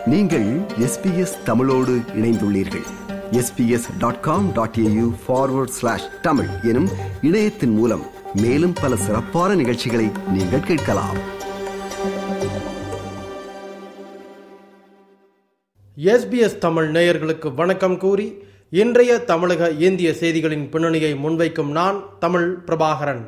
நீங்கள் எஸ்பிஎஸ் தமிழோடு இணைந்துள்ளீர்கள் SBS dot com dot AU forward slash Tamil எனும் இணையத்தின் மூலம் மேலும் பல சிறப்பான நிகழ்ச்சிகளை நீங்கள் கேட்கலாம் எஸ்பிஎஸ் தமிழ் நேயர்களுக்கு வணக்கம் கூறி இன்றைய தமிழக இந்திய செய்திகளின் பின்னணியை முன்வைக்கும் நான் தமிழ் பிரபாகரன்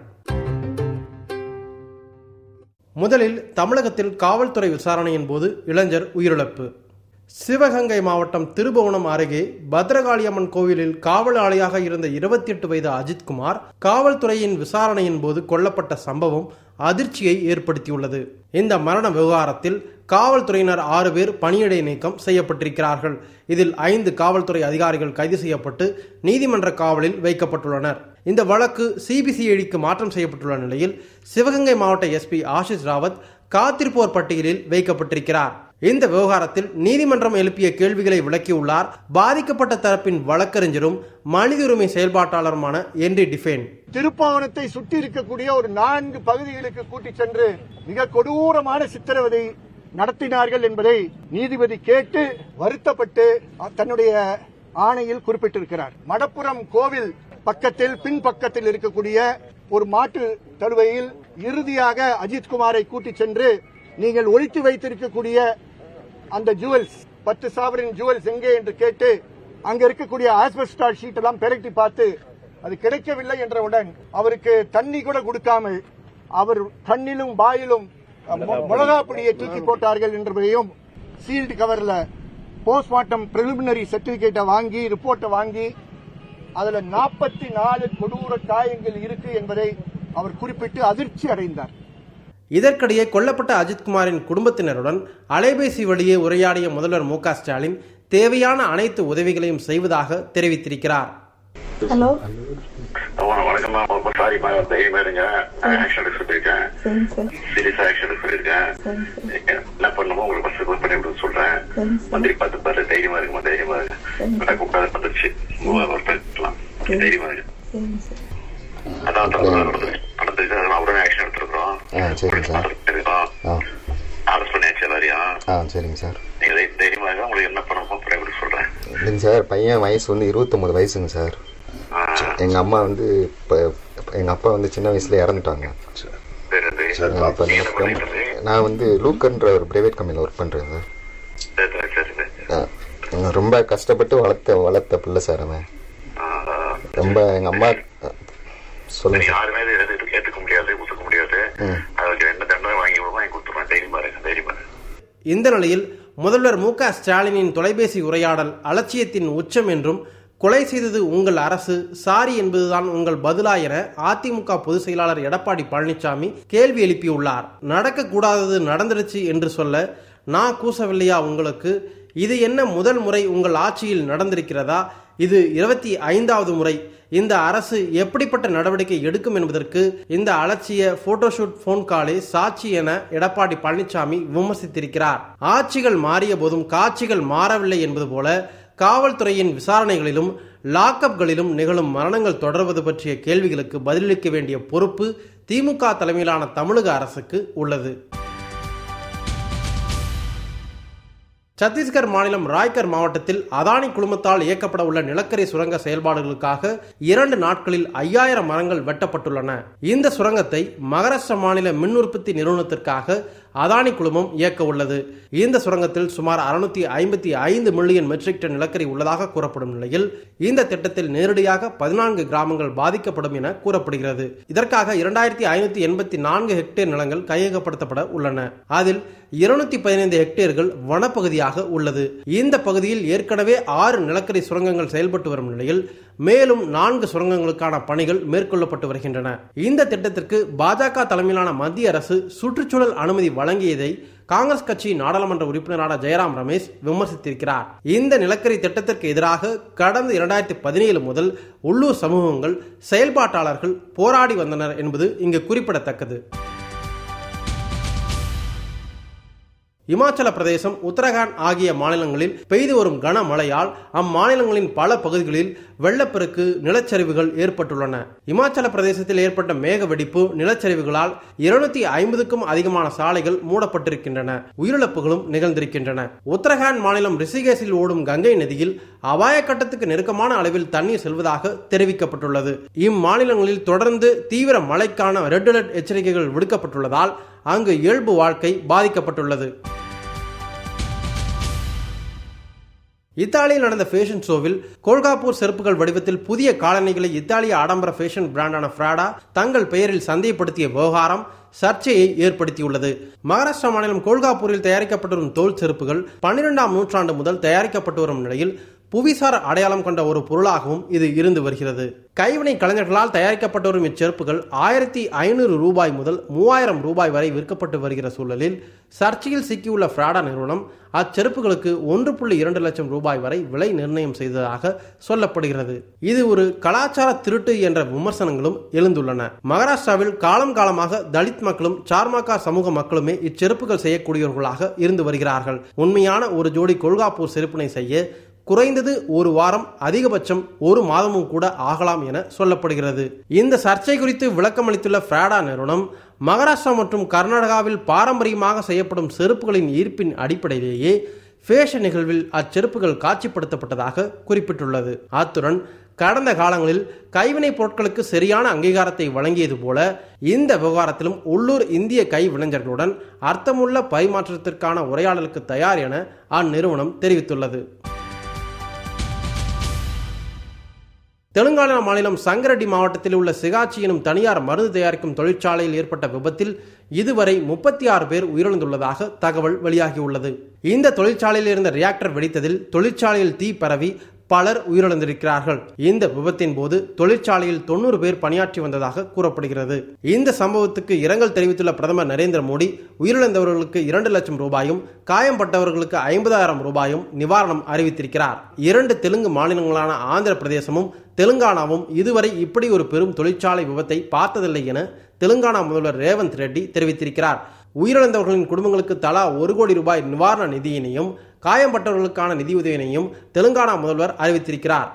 முதலில் தமிழகத்தில் காவல்துறை விசாரணையின் போது இளைஞர் உயிரிழப்பு சிவகங்கை மாவட்டம் திருபுவனம் அருகே பத்ரகாளியம்மன் கோவிலில் காவல் ஆணையாக இருந்த இருபத்தி எட்டு வயது அஜித்குமார் காவல்துறையின் விசாரணையின் போது கொல்லப்பட்ட சம்பவம் அதிர்ச்சியை ஏற்படுத்தியுள்ளது இந்த மரண விவகாரத்தில் காவல்துறையினர் ஆறு பேர் பணியிடை நீக்கம் செய்யப்பட்டிருக்கிறார்கள் இதில் ஐந்து காவல்துறை அதிகாரிகள் கைது செய்யப்பட்டு நீதிமன்ற காவலில் வைக்கப்பட்டுள்ளனர் இந்த வழக்கு சிபிசிஐடிக்கு மாற்றம் செய்யப்பட்டுள்ள நிலையில் சிவகங்கை மாவட்ட எஸ்பி ஆஷிஷ் ராவத் காத்திருப்போர் பட்டியலில் வைக்கப்பட்டிருக்கிறார் இந்த விவகாரத்தில் நீதிமன்றம் எழுப்பிய கேள்விகளை விளக்கியுள்ளார் பாதிக்கப்பட்ட தரப்பின் வழக்கறிஞரும் மனித உரிமை செயல்பாட்டாளருமான என்றி டிஃபேன் திருப்பாவனத்தை சுற்றி இருக்கக்கூடிய ஒரு நான்கு பகுதிகளுக்கு கூட்டிச் சென்று மிக கொடூரமான சித்திரவதை நடத்தினார்கள் என்பதை நீதிபதி கேட்டு வருத்தப்பட்டு தன்னுடைய ஆணையில் குறிப்பிட்டிருக்கிறார் மடப்புறம் கோவில் பக்கத்தில் பின்பக்கத்தில் இருக்கக்கூடிய ஒரு மாட்டு தழுவையில் இறுதியாக அஜித்குமாரை கூட்டிச் சென்று நீங்கள் ஒழித்து வைத்திருக்கக்கூடிய அந்த ஜுவல்ஸ் பத்து சாவரின் ஜுவல்ஸ் எங்கே என்று கேட்டு அங்க இருக்கக்கூடிய ஆஸ்பெஸ்டார் ஷீட் எல்லாம் பெரட்டி பார்த்து அது கிடைக்கவில்லை என்றவுடன் அவருக்கு தண்ணி கூட கொடுக்காமல் அவர் கண்ணிலும் வாயிலும் மிளகா பொடியை தூக்கி போட்டார்கள் என்பதையும் சீல்டு கவர்ல போஸ்ட்மார்ட்டம் பிரிலிமினரி சர்டிபிகேட்டை வாங்கி ரிப்போர்ட்டை வாங்கி அதுல நாற்பத்தி நாலு கொடூர காயங்கள் இருக்கு என்பதை அவர் குறிப்பிட்டு அதிர்ச்சி அடைந்தார் இதற்கிடையே கொல்லப்பட்ட அஜித்குமாரின் குடும்பத்தினருடன் அலைபேசி வழியே உரையாடிய முதல்வர் மு ஸ்டாலின் தேவையான அனைத்து உதவிகளையும் செய்வதாக தெரிவித்திருக்கிறார் ஹலோ வணக்கம்மா ரொம்ப சாரிம்மா தைரியமா இருங்க ஆக்ஷன் எடுக்க சொல்லியிருக்கேன் சரி சார் சீரியஸா ஆக்ஷன் எடுக்க சொல்லியிருக்கேன் சரி சார் என்ன பண்ணுமோ உங்களுக்கு ஃபர்ஸ்ட் கால் பண்ணி விட சொல்றேன் சரி சார் மந்திரி பார்த்து பாரு தைரியமா இருக்குமா தைரியமா இருக்கு சரி. கூப்பிடாத வந்துருச்சு ஒருத்தலாம் தைரியமா இருக்கு சரி சார் அதான் தப்பு நடந்தது நடந்துச்சு அதனால உடனே ஆக்ஷன் எடுத்துருக்கோம் ஆ சரிங்க சார் ஆ அரெஸ்ட் பண்ணியாச்சு எல்லாரையும் ஆ சரிங்க சார் நீங்க தை- தைரியமா இருங்க உங்களுக்கு என்ன பண்ணணுமோ பண்ணி விட சொல்றேன் இல்லைங்க சார் பையன் வயசு வந்து இருபத்தொம்பது வயசுங்க சார் ஆ, எங்கள் அம்மா வந்து இப்போ எங்கள் அப்பா வந்து சின்ன வயசுல இறந்துட்டாங்க சரி சரி அப்போ நீங்க என்ன பண்ணிட்டு இருக்கீங்க? நான் வந்து லூக்கன்ற ஒரு ப்ரைவேட் கம்பெனியில் ஒர்க் பண்ணுறேன் சார் சரி சரி சரி சரி ஆ, நான் ரொம்ப கஷ்டப்பட்டு வளர்த்த வளர்த்த பிள்ளை சார் அவன் ஆ, ஆ. ரொம்ப எங்கள் அம்மா ஆ, சொல்லுங்க சரி, சார் யாருமே இதை ஏத்து- ஏத்துக்க முடியாது ஒத்துக்க முடியாது ம். அதுக்கு என்ன தண்டனை வாங்கி விடுவோம் வாங்கி கொடுத்துருவேன் தைரியமா இருங்க தைரியமா இருங்க இந்த நிலையில் முதல்வர் மு க ஸ்டாலினின் தொலைபேசி உரையாடல் அலட்சியத்தின் உச்சம் என்றும் கொலை செய்தது உங்கள் அரசு சாரி என்பதுதான் உங்கள் பதிலா என அதிமுக பொதுச் செயலாளர் எடப்பாடி பழனிசாமி கேள்வி எழுப்பியுள்ளார் நடக்கக்கூடாதது நடந்துருச்சு என்று சொல்ல நான் கூசவில்லையா உங்களுக்கு இது என்ன முதல் முறை உங்கள் ஆட்சியில் நடந்திருக்கிறதா இது இருபத்தி ஐந்தாவது முறை இந்த அரசு எப்படிப்பட்ட நடவடிக்கை எடுக்கும் என்பதற்கு இந்த அலட்சிய போட்டோஷூட் போன் காலே சாட்சி என எடப்பாடி பழனிசாமி விமர்சித்திருக்கிறார் ஆட்சிகள் மாறிய போதும் காட்சிகள் மாறவில்லை என்பது போல காவல்துறையின் விசாரணைகளிலும் லாக்அப்களிலும் நிகழும் மரணங்கள் தொடர்வது பற்றிய கேள்விகளுக்கு பதிலளிக்க வேண்டிய பொறுப்பு திமுக தலைமையிலான தமிழக அரசுக்கு உள்ளது சத்தீஸ்கர் மாநிலம் ராய்கர் மாவட்டத்தில் அதானி குழுமத்தால் இயக்கப்பட உள்ள நிலக்கரி சுரங்க செயல்பாடுகளுக்காக இரண்டு நாட்களில் ஐயாயிரம் மரங்கள் வெட்டப்பட்டுள்ளன இந்த சுரங்கத்தை மகாராஷ்டிர மாநில மின் உற்பத்தி நிறுவனத்திற்காக அதானி குழுமம் இயக்க உள்ளது இந்த சுரங்கத்தில் சுமார் அறுநூத்தி ஐம்பத்தி ஐந்து மில்லியன் மெட்ரிக் டன் நிலக்கரி உள்ளதாக கூறப்படும் நிலையில் இந்த திட்டத்தில் நேரடியாக பதினான்கு கிராமங்கள் பாதிக்கப்படும் என கூறப்படுகிறது இதற்காக இரண்டாயிரத்தி ஐநூத்தி எண்பத்தி நான்கு ஹெக்டேர் நிலங்கள் கையகப்படுத்தப்பட உள்ளன அதில் இருநூத்தி பதினைந்து ஹெக்டேர்கள் வனப்பகுதியாக உள்ளது இந்த பகுதியில் ஏற்கனவே ஆறு நிலக்கரி சுரங்கங்கள் செயல்பட்டு வரும் நிலையில் மேலும் நான்கு சுரங்கங்களுக்கான பணிகள் மேற்கொள்ளப்பட்டு வருகின்றன இந்த திட்டத்திற்கு பாஜக தலைமையிலான மத்திய அரசு சுற்றுச்சூழல் அனுமதி வழங்கியதை காங்கிரஸ் கட்சி நாடாளுமன்ற உறுப்பினரான ஜெயராம் ரமேஷ் விமர்சித்திருக்கிறார் இந்த நிலக்கரி திட்டத்திற்கு எதிராக கடந்த இரண்டாயிரத்தி பதினேழு முதல் உள்ளூர் சமூகங்கள் செயல்பாட்டாளர்கள் போராடி வந்தனர் என்பது இங்கு குறிப்பிடத்தக்கது இமாச்சல பிரதேசம் உத்தரகாண்ட் ஆகிய மாநிலங்களில் பெய்து வரும் கனமழையால் அம்மாநிலங்களின் பல பகுதிகளில் வெள்ளப்பெருக்கு நிலச்சரிவுகள் ஏற்பட்டுள்ளன இமாச்சல பிரதேசத்தில் ஏற்பட்ட மேக வெடிப்பு நிலச்சரிவுகளால் இருநூத்தி ஐம்பதுக்கும் அதிகமான சாலைகள் மூடப்பட்டிருக்கின்றன உயிரிழப்புகளும் நிகழ்ந்திருக்கின்றன உத்தரகாண்ட் மாநிலம் ரிஷிகேஷில் ஓடும் கங்கை நதியில் அபாய கட்டத்துக்கு நெருக்கமான அளவில் தண்ணீர் செல்வதாக தெரிவிக்கப்பட்டுள்ளது இம்மாநிலங்களில் தொடர்ந்து தீவிர மழைக்கான ரெட் அலர்ட் எச்சரிக்கைகள் விடுக்கப்பட்டுள்ளதால் அங்கு இயல்பு வாழ்க்கை பாதிக்கப்பட்டுள்ளது இத்தாலியில் நடந்த ஃபேஷன் ஷோவில் கோல்காப்பூர் செருப்புகள் வடிவத்தில் புதிய காலணிகளை இத்தாலிய ஆடம்பர ஃபேஷன் பிராண்டான ஃப்ராடா தங்கள் பெயரில் சந்தைப்படுத்திய விவகாரம் சர்ச்சையை ஏற்படுத்தியுள்ளது மகாராஷ்டிரா மாநிலம் கோல்காப்பூரில் தயாரிக்கப்பட்டு வரும் தோல் செருப்புகள் பன்னிரெண்டாம் நூற்றாண்டு முதல் தயாரிக்கப்பட்டு வரும் நிலையில் புவிசார் அடையாளம் கொண்ட ஒரு பொருளாகவும் இது இருந்து வருகிறது கைவினை கலைஞர்களால் தயாரிக்கப்பட்டு வரும் இச்செருப்புகள் ஆயிரத்தி ஐநூறு ரூபாய் முதல் மூவாயிரம் ரூபாய் வரை விற்கப்பட்டு வருகிற சூழலில் சர்ச்சையில் சிக்கியுள்ள ஃப்ராடா நிறுவனம் அச்செருப்புகளுக்கு ஒன்று புள்ளி இரண்டு லட்சம் ரூபாய் வரை விலை நிர்ணயம் செய்ததாக சொல்லப்படுகிறது இது ஒரு கலாச்சார திருட்டு என்ற விமர்சனங்களும் எழுந்துள்ளன மகாராஷ்டிராவில் காலம் காலமாக தலித் மக்களும் சார்மாக்கா சமூக மக்களுமே இச்செருப்புகள் செய்யக்கூடியவர்களாக இருந்து வருகிறார்கள் உண்மையான ஒரு ஜோடி கொள்காப்பூர் செருப்பினை செய்ய குறைந்தது ஒரு வாரம் அதிகபட்சம் ஒரு மாதமும் கூட ஆகலாம் என சொல்லப்படுகிறது இந்த சர்ச்சை குறித்து விளக்கமளித்துள்ள ஃப்ராடா நிறுவனம் மகாராஷ்டிரா மற்றும் கர்நாடகாவில் பாரம்பரியமாக செய்யப்படும் செருப்புகளின் ஈர்ப்பின் அடிப்படையிலேயே ஃபேஷன் நிகழ்வில் அச்செருப்புகள் காட்சிப்படுத்தப்பட்டதாக குறிப்பிட்டுள்ளது அத்துடன் கடந்த காலங்களில் கைவினைப் பொருட்களுக்கு சரியான அங்கீகாரத்தை வழங்கியது போல இந்த விவகாரத்திலும் உள்ளூர் இந்திய கைவினைஞர்களுடன் அர்த்தமுள்ள பரிமாற்றத்திற்கான உரையாடலுக்கு தயார் என அந்நிறுவனம் தெரிவித்துள்ளது தெலுங்கானா மாநிலம் சங்கரெட்டி மாவட்டத்தில் உள்ள சிகாச்சி எனும் தனியார் மருந்து தயாரிக்கும் தொழிற்சாலையில் ஏற்பட்ட விபத்தில் இதுவரை முப்பத்தி ஆறு பேர் உயிரிழந்துள்ளதாக தகவல் வெளியாகியுள்ளது இந்த தொழிற்சாலையில் இருந்த ரியாக்டர் வெடித்ததில் தொழிற்சாலையில் தீ பரவி பலர் உயிரிழந்திருக்கிறார்கள் இந்த விபத்தின் போது தொழிற்சாலையில் தொண்ணூறு பேர் பணியாற்றி வந்ததாக கூறப்படுகிறது இந்த சம்பவத்துக்கு இரங்கல் தெரிவித்துள்ள பிரதமர் நரேந்திர மோடி உயிரிழந்தவர்களுக்கு இரண்டு லட்சம் ரூபாயும் காயம்பட்டவர்களுக்கு ஐம்பதாயிரம் ரூபாயும் நிவாரணம் அறிவித்திருக்கிறார் இரண்டு தெலுங்கு மாநிலங்களான ஆந்திர பிரதேசமும் தெலுங்கானாவும் இதுவரை இப்படி ஒரு பெரும் தொழிற்சாலை விபத்தை பார்த்ததில்லை என தெலுங்கானா முதல்வர் ரேவந்த் ரெட்டி தெரிவித்திருக்கிறார் உயிரிழந்தவர்களின் குடும்பங்களுக்கு தலா ஒரு கோடி ரூபாய் நிவாரண நிதியினையும் காயம்பட்டவர்களுக்கான நிதியுதவியினையும் தெலுங்கானா முதல்வர் அறிவித்திருக்கிறார்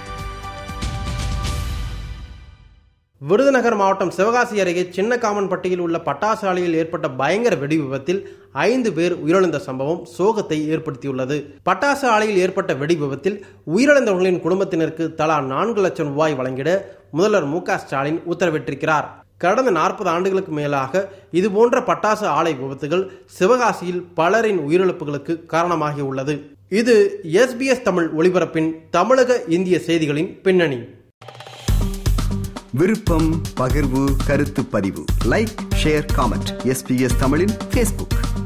விருதுநகர் மாவட்டம் சிவகாசி அருகே சின்னகாமன்பட்டியில் உள்ள பட்டாசு ஆலையில் ஏற்பட்ட பயங்கர வெடி விபத்தில் ஐந்து பேர் உயிரிழந்த சம்பவம் சோகத்தை ஏற்படுத்தியுள்ளது பட்டாசு ஆலையில் ஏற்பட்ட வெடி விபத்தில் உயிரிழந்தவர்களின் குடும்பத்தினருக்கு தலா நான்கு லட்சம் ரூபாய் வழங்கிட முதல்வர் மு ஸ்டாலின் உத்தரவிட்டிருக்கிறார் கடந்த நாற்பது ஆண்டுகளுக்கு மேலாக இதுபோன்ற பட்டாசு ஆலை விபத்துகள் சிவகாசியில் பலரின் உயிரிழப்புகளுக்கு காரணமாகியுள்ளது இது எஸ்பிஎஸ் தமிழ் ஒளிபரப்பின் தமிழக இந்திய செய்திகளின் பின்னணி விருப்பம் பகிர்வு கருத்து பதிவு லைக் ஷேர் காமெண்ட் எஸ்பிஎஸ் தமிழின் ஃபேஸ்புக்